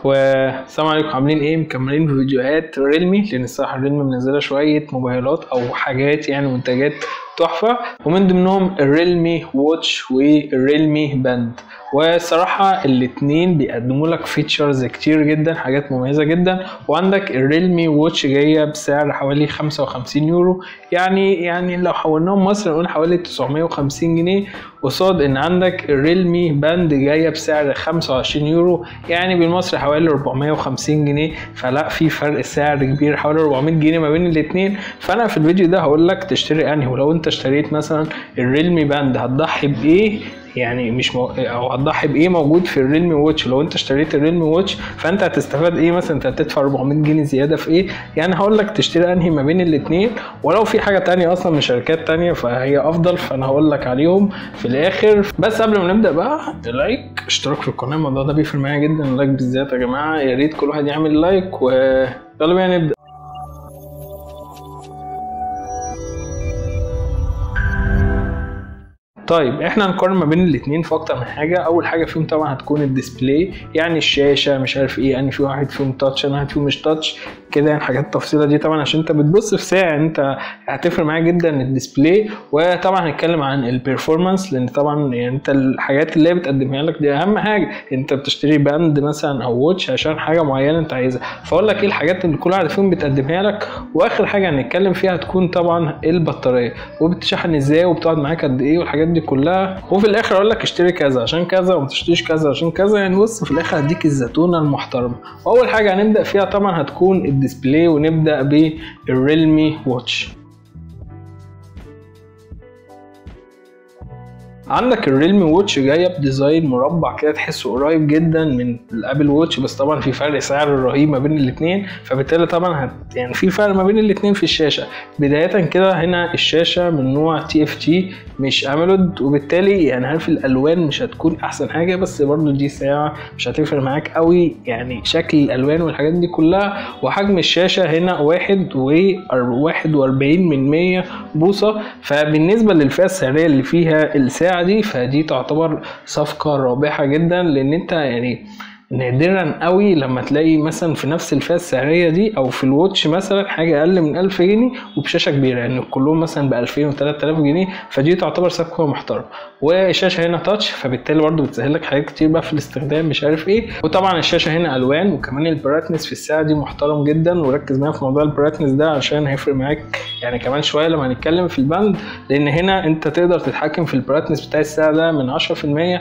والسلام عليكم عاملين ايه مكملين في فيديوهات ريلمي لان الصراحه ريلمي منزله شويه موبايلات او حاجات يعني منتجات تحفه ومن ضمنهم الريلمي واتش والريلمي باند والصراحة الاتنين بيقدموا لك فيتشرز كتير جدا حاجات مميزة جدا وعندك الريلمي واتش جاية بسعر حوالي 55 يورو يعني يعني لو حولناهم مصر نقول حوالي 950 جنيه قصاد ان عندك الريلمي باند جاية بسعر 25 يورو يعني بالمصري حوالي 450 جنيه فلا في فرق سعر كبير حوالي 400 جنيه ما بين الاتنين فانا في الفيديو ده هقول لك تشتري انهي ولو انت اشتريت مثلا الريلمي باند هتضحي بايه يعني مش مو... او هتضحي بايه موجود في الريلمي واتش لو انت اشتريت الريلمي واتش فانت هتستفاد ايه مثلا انت هتدفع 400 جنيه زياده في ايه يعني هقول لك تشتري انهي ما بين الاثنين ولو في حاجه تانية اصلا من شركات تانية فهي افضل فانا هقول لك عليهم في الاخر بس قبل ما نبدا بقى لايك اشتراك في القناه الموضوع ده بيفرق معايا جدا اللايك بالذات يا جماعه يا ريت كل واحد يعمل لايك ويلا بينا نبدا طيب احنا هنقارن ما بين الاثنين في اكتر من حاجه اول حاجه فيهم طبعا هتكون الديسبلاي يعني الشاشه مش عارف ايه يعني في واحد فيهم تاتش انا واحد فيهم مش تاتش كده يعني حاجات التفصيله دي طبعا عشان انت بتبص في ساعه انت هتفرق معاك جدا الديسبلاي وطبعا هنتكلم عن البرفورمانس لان طبعا يعني انت الحاجات اللي هي بتقدمها لك دي اهم حاجه انت بتشتري باند مثلا او واتش عشان حاجه معينه انت عايزها فاقول لك ايه الحاجات اللي كل واحده فيهم بتقدمها لك واخر حاجه هنتكلم فيها هتكون طبعا البطاريه وبتشحن ازاي وبتقعد معاك قد ايه والحاجات دي كلها وفي الاخر اقول لك اشتري كذا عشان كذا وما تشتريش كذا عشان كذا يعني بص في الاخر هديك الزتونه المحترمه واول حاجه هنبدا فيها طبعا هتكون الديسبلاي ونبدا بالريلمي واتش عندك الريلمي واتش جايه بديزاين مربع كده تحسه قريب جدا من الابل واتش بس طبعا في فرق سعر رهيب ما بين الاثنين فبالتالي طبعا هت يعني في فرق ما بين الاثنين في الشاشه بدايه كده هنا الشاشه من نوع تي اف تي مش امولود وبالتالي يعني عارف الالوان مش هتكون احسن حاجه بس برضو دي ساعه مش هتفرق معاك قوي يعني شكل الالوان والحاجات دي كلها وحجم الشاشه هنا واحد و 41 من 100 بوصه فبالنسبه للفئه السعريه اللي فيها الساعه دي فدي تعتبر صفقه رابحه جدا لان انت يعني نادرا قوي لما تلاقي مثلا في نفس الفئه السعريه دي او في الواتش مثلا حاجه اقل من 1000 جنيه وبشاشه كبيره يعني كلهم مثلا ب 2000 و 3000 جنيه فدي تعتبر صفقه محترمه والشاشه هنا تاتش فبالتالي برضه بتسهل لك حاجات كتير بقى في الاستخدام مش عارف ايه وطبعا الشاشه هنا الوان وكمان البرايتنس في الساعه دي محترم جدا وركز معايا في موضوع البرايتنس ده عشان هيفرق معاك يعني كمان شويه لما هنتكلم في الباند لان هنا انت تقدر تتحكم في البرايتنس بتاع الساعه ده من 10%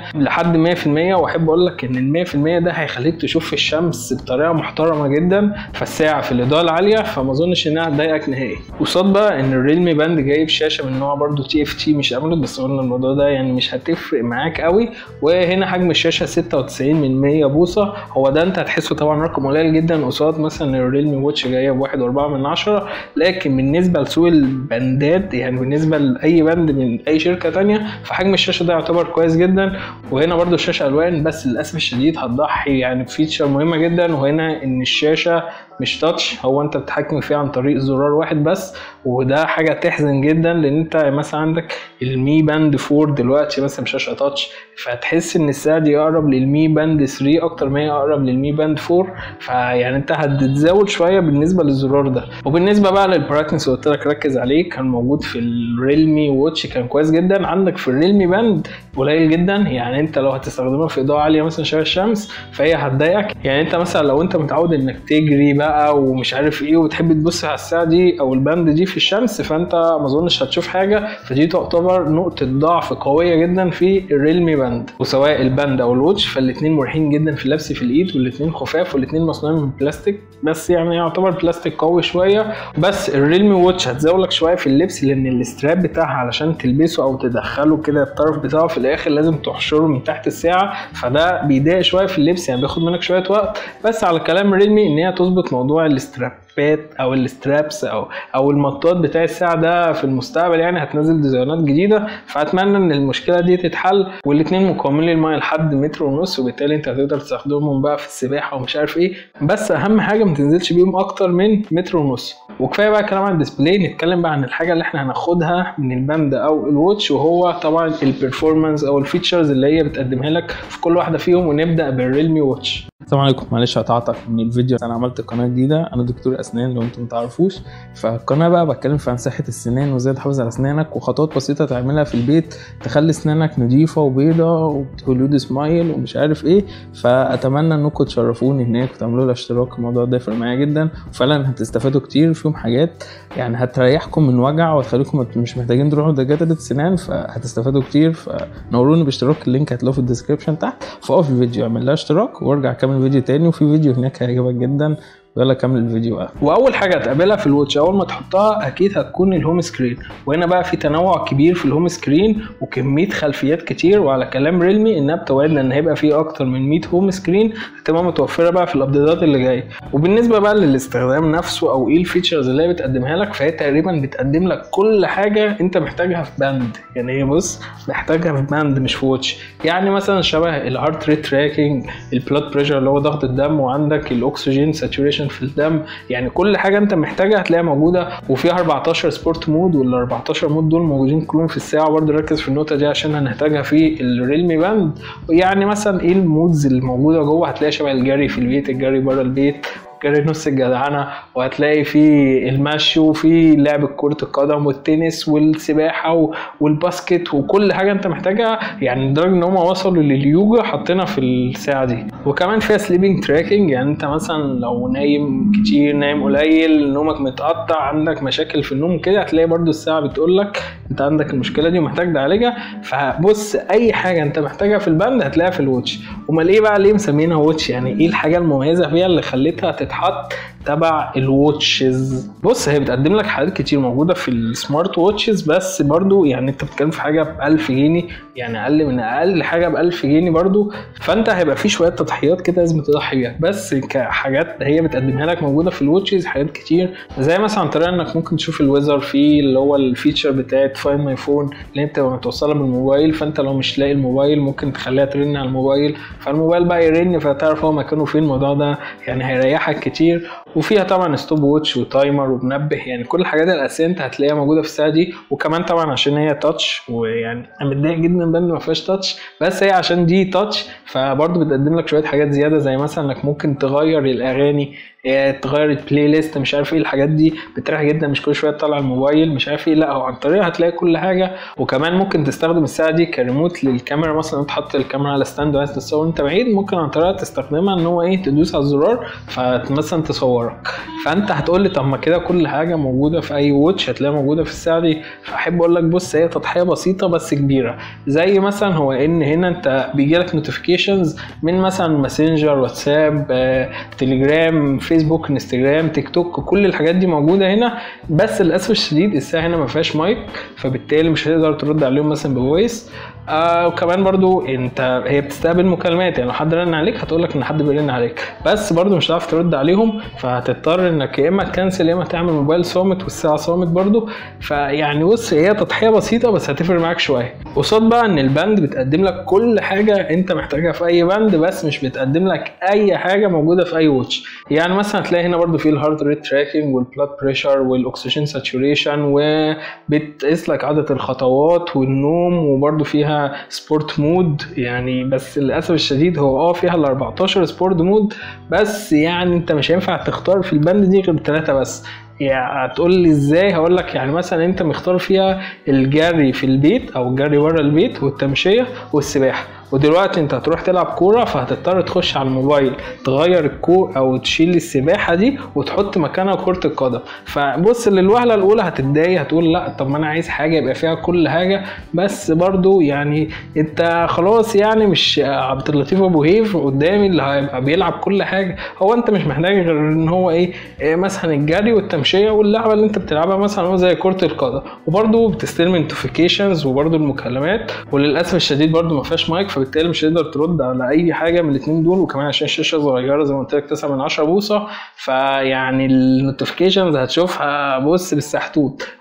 لحد 100% واحب اقول لك ان ال 100% ده هيخليك تشوف الشمس بطريقه محترمه جدا فالساعه في الاضاءه العاليه فما اظنش انها هتضايقك نهائي قصاد بقى ان الريلمي باند جايب شاشه من نوع برضو تي اف تي مش اموليد بس قلنا الموضوع ده يعني مش هتفرق معاك قوي وهنا حجم الشاشه 96 من 100 بوصه هو ده انت هتحسه طبعا رقم قليل جدا قصاد مثلا الريلمي واتش جايه ب 1.4 من 10 لكن بالنسبه لسوق الباندات يعني بالنسبه لاي باند من اي شركه تانية فحجم الشاشه ده يعتبر كويس جدا وهنا برضو الشاشه الوان بس للاسف الشديد هتضحي يعني بفيتشر مهمه جدا وهنا ان الشاشه مش تاتش هو انت بتتحكم فيه عن طريق زرار واحد بس وده حاجه تحزن جدا لان انت مثلا عندك المي باند 4 دلوقتي مثلا شاشه تاتش فتحس ان الساعه دي اقرب للمي باند 3 اكتر ما هي اقرب للمي باند 4 فيعني انت هتتزود شويه بالنسبه للزرار ده وبالنسبه بقى للبرايتنس اللي قلت لك ركز عليه كان موجود في الريلمي واتش كان كويس جدا عندك في الريلمي باند قليل جدا يعني انت لو هتستخدمها في اضاءه عاليه مثلا شبه الشمس فهي هتضايقك يعني انت مثلا لو انت متعود انك تجري بقى ومش عارف ايه وتحب تبص على الساعه دي او الباند دي في الشمس فانت ما اظنش هتشوف حاجه فدي تعتبر نقطه ضعف قويه جدا في الريلمي باند وسواء الباند او الواتش فالاثنين مريحين جدا في اللبس في الايد والاثنين خفاف والاثنين مصنوعين من بلاستيك بس يعني يعتبر بلاستيك قوي شويه بس الريلمي واتش هتزولك شويه في اللبس لان الاستراب بتاعها علشان تلبسه او تدخله كده الطرف بتاعه في الاخر لازم تحشره من تحت الساعه فده بيضايق شويه في اللبس يعني بياخد منك شويه وقت بس على كلام ريلمي ان هي تظبط موضوع الاسترابات او السترابس او او المطاط بتاع الساعه ده في المستقبل يعني هتنزل ديزاينات جديده فاتمنى ان المشكله دي تتحل والاثنين مقاومين للميه لحد متر ونص وبالتالي انت هتقدر تستخدمهم بقى في السباحه ومش عارف ايه بس اهم حاجه ما تنزلش بيهم اكتر من متر ونص وكفايه بقى كلام عن الديسبلاي نتكلم بقى عن الحاجه اللي احنا هناخدها من الباند او الواتش وهو طبعا البرفورمانس او الفيتشرز اللي هي بتقدمها لك في كل واحده فيهم ونبدا بالريلمي واتش السلام عليكم معلش قطعتك من الفيديو انا عملت قناه جديده انا دكتور اسنان لو انتم متعرفوش فالقناه بقى بتكلم في عن صحه السنان وازاي تحافظ على اسنانك وخطوات بسيطه تعملها في البيت تخلي اسنانك نظيفه وبيضه وهوليود سمايل ومش عارف ايه فاتمنى انكم تشرفوني هناك وتعملوا لي اشتراك الموضوع ده يفرق معايا جدا وفعلا هتستفادوا كتير فيهم حاجات يعني هتريحكم من وجع وتخليكم مش محتاجين تروحوا لدكاتره السنان فهتستفادوا كتير فنوروني باشتراك اللينك هتلاقوه في الديسكربشن تحت فوق الفيديو اعمل لها اشتراك وارجع كمل فيديو تاني وفي فيديو هناك هيعجبك جدا يلا كمل الفيديو بقى واول حاجه هتقابلها في الواتش اول ما تحطها اكيد هتكون الهوم سكرين وهنا بقى في تنوع كبير في الهوم سكرين وكميه خلفيات كتير وعلى كلام ريلمي انها بتوعدنا ان هيبقى في اكتر من 100 هوم سكرين هتبقى متوفره بقى في الابديتات اللي جايه وبالنسبه بقى للاستخدام نفسه او ايه الفيتشرز اللي هي بتقدمها لك فهي تقريبا بتقدم لك كل حاجه انت محتاجها في باند يعني هي بص محتاجها في باند مش في واتش يعني مثلا شبه الهارت ريت تراكنج البلاد بريشر اللي هو ضغط الدم وعندك الاكسجين ساتوريشن في الدم يعني كل حاجه انت محتاجها هتلاقيها موجوده وفيها 14 سبورت مود وال 14 مود دول موجودين كلهم في الساعه برضه ركز في النقطه دي عشان هنحتاجها في الريلمي باند يعني مثلا ايه المودز اللي موجوده جوه هتلاقي شبه الجري في البيت الجري بره البيت جري نص الجدعنه وهتلاقي في المشي وفي لعب كره القدم والتنس والسباحه والباسكت وكل حاجه انت محتاجها يعني لدرجه ان هم وصلوا لليوجا حاطينها في الساعه دي وكمان فيها سليبنج تراكنج يعني انت مثلا لو نايم كتير نايم قليل نومك متقطع عندك مشاكل في النوم كده هتلاقي برضو الساعه بتقول لك انت عندك المشكله دي ومحتاج تعالجها فبص اي حاجه انت محتاجها في البند هتلاقيها في الواتش امال ايه بقى ليه مسمينها واتش يعني ايه الحاجه المميزه فيها اللي خلتها تتحط تبع الواتشز بص هي بتقدم لك حاجات كتير موجوده في السمارت واتشز بس برضو يعني انت بتتكلم في حاجه ب 1000 جنيه يعني اقل من اقل حاجه ب 1000 جنيه برضو فانت هيبقى في شويه تضحيات كده لازم تضحي بيها بس كحاجات هي بتقدمها لك موجوده في الواتشز حاجات كتير زي مثلا طريقه انك ممكن تشوف الويزر في اللي هو الفيتشر بتاعت فاين ماي فون اللي انت متوصله بالموبايل فانت لو مش لاقي الموبايل ممكن تخليها ترن على الموبايل فالموبايل بقى يرن فتعرف هو مكانه فين الموضوع ده يعني هيريحك كتير وفيها طبعا ستوب ووتش وتايمر ومنبه يعني كل الحاجات الاساسيه انت هتلاقيها موجوده في الساعه دي وكمان طبعا عشان هي تاتش ويعني انا متضايق جدا بان ما فيهاش تاتش بس هي عشان دي تاتش فبرضه بتقدم لك شويه حاجات زياده زي مثلا انك ممكن تغير الاغاني تغير البلاي ليست مش عارف ايه الحاجات دي بتريح جدا مش كل شويه تطلع الموبايل مش عارف ايه لا هو عن طريقها هتلاقي كل حاجه وكمان ممكن تستخدم الساعه دي كريموت للكاميرا مثلا انت حاطط الكاميرا على ستاند وعايز تصور انت بعيد ممكن عن طريقها تستخدمها ان هو ايه تدوس على الزرار فمثلا تصورك فانت هتقول لي طب ما كده كل حاجه موجوده في اي واتش هتلاقيها موجوده في الساعه دي فاحب اقول لك بص هي تضحيه بسيطه بس كبيره زي مثلا هو ان هنا انت بيجي لك نوتيفيكيشنز من مثلا ماسنجر واتساب آه، تليجرام فيسبوك انستجرام تيك توك كل الحاجات دي موجوده هنا بس للاسف الشديد الساعه هنا ما فيهاش مايك فبالتالي مش هتقدر ترد عليهم مثلا بفويس آه وكمان برضو انت هي بتستقبل مكالمات يعني لو حد رن عليك هتقول لك ان حد بيرن عليك بس برضو مش هتعرف ترد عليهم فهتضطر انك يا اما تكنسل يا اما تعمل موبايل صامت والساعه صامت برضو فيعني بص هي تضحيه بسيطه بس هتفرق معاك شويه قصاد بقى ان الباند بتقدم لك كل حاجه انت محتاجها في اي باند بس مش بتقدم لك اي حاجه موجوده في اي واتش يعني مثلا هتلاقي هنا برضو في الهارت ريت تراكنج والبلاد بريشر والاكسجين ساتوريشن وبتقيس لك عدد الخطوات والنوم وبرضو فيها سبورت مود يعني بس للاسف الشديد هو اه فيها ال 14 سبورت مود بس يعني انت مش هينفع تختار في البند دي غير ثلاثه بس يعني هتقول لي ازاي هقول لك يعني مثلا انت مختار فيها الجري في البيت او الجري بره البيت والتمشيه والسباحه ودلوقتي انت هتروح تلعب كوره فهتضطر تخش على الموبايل تغير الكور او تشيل السباحه دي وتحط مكانها كره القدم فبص للوهله الاولى هتتضايق هتقول لا طب ما انا عايز حاجه يبقى فيها كل حاجه بس برضو يعني انت خلاص يعني مش عبد اللطيف ابو هيف قدامي اللي هيبقى بيلعب كل حاجه هو انت مش محتاج غير ان هو ايه, إيه مثلا الجري والتمشيه واللعبه اللي انت بتلعبها مثلا هو زي كره القدم وبرضو بتستلم نوتيفيكيشنز وبرضو المكالمات وللاسف الشديد برضو ما فيهاش مايك فبالتالي مش هتقدر ترد على اي حاجه من الاثنين دول وكمان عشان الشاشه صغيره زي ما قلت لك 9 من 10 بوصه فيعني النوتيفيكيشنز هتشوفها بص بالسحتوت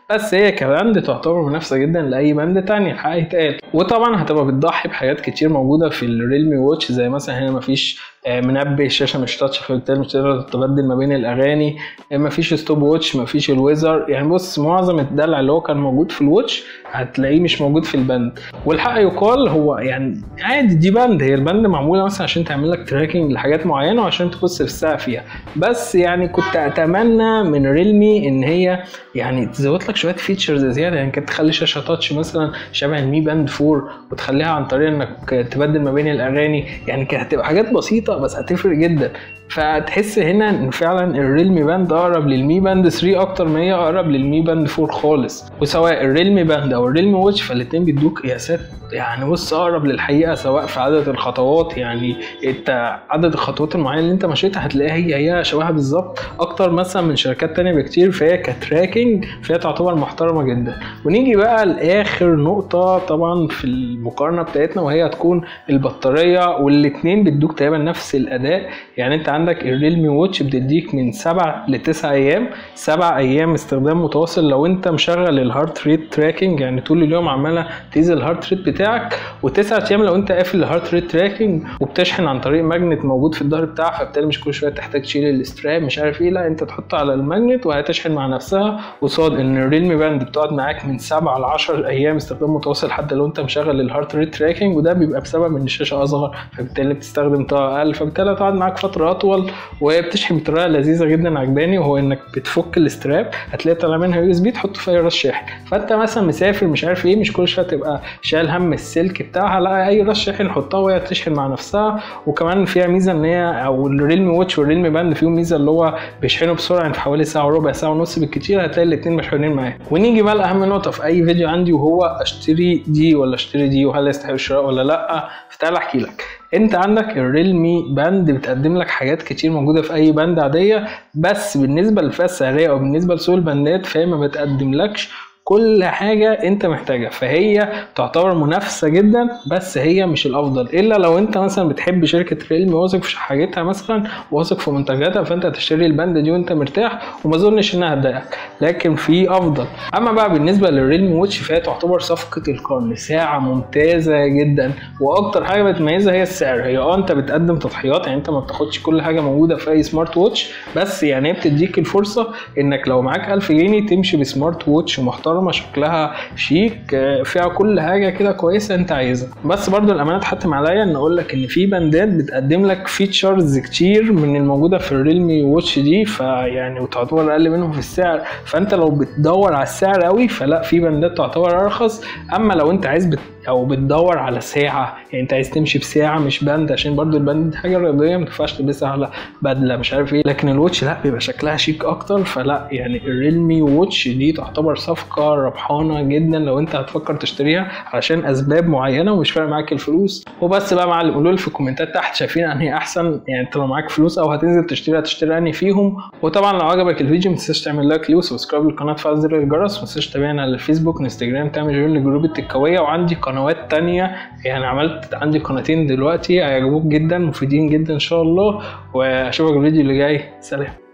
بس هي كباند تعتبر منافسه جدا لاي باند تانية الحق يتقال وطبعا هتبقى بتضحي بحاجات كتير موجوده في الريلمي ووتش زي مثلا هنا مفيش منبه الشاشه مش تاتش فبالتالي مش تقدر تبدل ما بين الاغاني مفيش ستوب ووتش مفيش الويزر يعني بص معظم الدلع اللي هو كان موجود في الووتش هتلاقيه مش موجود في الباند والحق يقال هو يعني عادي دي باند هي الباند معموله مثلا عشان تعمل لك تراكنج لحاجات معينه وعشان تبص في الساعه فيها بس يعني كنت اتمنى من ريلمي ان هي يعني تزود لك شويه فيتشرز زياده يعني كانت تخلي شاشه تاتش مثلا شبه المي باند 4 وتخليها عن طريق انك تبدل ما بين الاغاني يعني كانت هتبقى حاجات بسيطه بس هتفرق جدا فتحس هنا ان فعلا الريلمي باند اقرب للمي باند 3 اكتر ما هي اقرب للمي باند 4 خالص وسواء الريلمي باند او الريلمي واتش فالاتنين بيدوك قياسات يعني بص اقرب للحقيقه سواء في عدد الخطوات يعني انت عدد الخطوات المعينه اللي انت مشيتها هتلاقيها هي هي شبهها بالظبط اكتر مثلا من شركات تانية بكتير فهي كتراكنج فهي تعتبر محترمه جدا ونيجي بقى لاخر نقطه طبعا في المقارنه بتاعتنا وهي هتكون البطاريه والاتنين بيدوك تقريبا نفس الاداء يعني انت عندك الريلمي واتش بتديك من 7 ل 9 ايام 7 ايام استخدام متواصل لو انت مشغل الهارت ريت تراكنج يعني طول اليوم عماله تقيس الهارت ريت بتاعك وتسعة ايام لو انت قافل الهارت ريت تراكنج وبتشحن عن طريق ماجنت موجود في الظهر بتاعها فبالتالي مش كل شويه تحتاج تشيل الاستراب مش عارف ايه لا انت تحطه على الماجنت وهتشحن مع نفسها قصاد ان الريلمي باند بتقعد معاك من 7 ل 10 ايام استخدام متواصل حتى لو انت مشغل الهارت ريت تراكنج وده بيبقى بسبب ان الشاشه اصغر فبالتالي بتستخدم طاقه اقل فبالتالي هتقعد معاك فتره اطول وبتشحن بطريقه لذيذه جدا عجباني وهو انك بتفك الاستراب هتلاقي طالع منها يو اس بي تحطه في اي راس شاحن فانت مثلا مسافر مش عارف ايه مش كل شويه تبقى شايل هم السلك بتاعها لا اي راس شاحن حطها وهي تشحن مع نفسها وكمان فيها ميزه ان هي او الريلمي واتش والريلمي باند فيهم ميزه اللي هو بيشحنوا بسرعه يعني في حوالي ساعه وربع ساعه ونص بالكتير هتلاقي الاثنين مشحونين معاك ونيجي بقى لاهم نقطه في اي فيديو عندي وهو اشتري دي ولا اشتري دي وهل يستحق الشراء ولا لا فتعالى احكي لك انت عندك الريلمي باند بتقدم لك حاجات كتير موجوده في اي باند عاديه بس بالنسبه للفئه السعريه او بالنسبه لسوق الباندات فهي ما بتقدملكش كل حاجة انت محتاجها فهي تعتبر منافسة جدا بس هي مش الافضل الا لو انت مثلا بتحب شركة ريلمي واثق في حاجتها مثلا واثق في منتجاتها فانت هتشتري الباند دي وانت مرتاح وما اظنش انها هتضايقك لكن في افضل اما بقى بالنسبة للريلمي واتش فهي تعتبر صفقة القرن ساعة ممتازة جدا واكتر حاجة بتميزها هي السعر هي اه انت بتقدم تضحيات يعني انت ما بتاخدش كل حاجة موجودة في اي سمارت واتش بس يعني هي بتديك الفرصة انك لو معاك 1000 جنيه تمشي بسمارت واتش محترم محترمه شكلها شيك فيها كل حاجه كده كويسه انت عايزها بس برضو الامانه تحتم عليا ان اقول لك ان في باندات بتقدم لك فيتشرز كتير من الموجوده في الريلمي واتش دي فيعني وتعتبر اقل منهم في السعر فانت لو بتدور على السعر قوي فلا في باندات تعتبر ارخص اما لو انت عايز بت او بتدور على ساعه يعني انت عايز تمشي بساعه مش باند عشان برضو الباند دي حاجه رياضيه ما ينفعش تلبسها على بدله مش عارف ايه لكن الواتش لا بيبقى شكلها شيك اكتر فلا يعني الريلمي واتش دي تعتبر صفقه ربحانه جدا لو انت هتفكر تشتريها علشان اسباب معينه ومش فارق معاك الفلوس وبس بقى معلم قولوا لي في الكومنتات تحت شايفين انهي احسن يعني انت لو معاك فلوس او هتنزل تشتري هتشتري انهي فيهم وطبعا لو عجبك الفيديو ما تنساش تعمل لايك ليه وسبسكرايب للقناه وتفعل زر الجرس ما تنساش تتابعنا على الفيسبوك انستجرام تعمل جوين لجروب التكاويه وعندي قنوات تانية يعني عملت عندي قناتين دلوقتي هيعجبوك جدا مفيدين جدا ان شاء الله واشوفك الفيديو اللي جاي سلام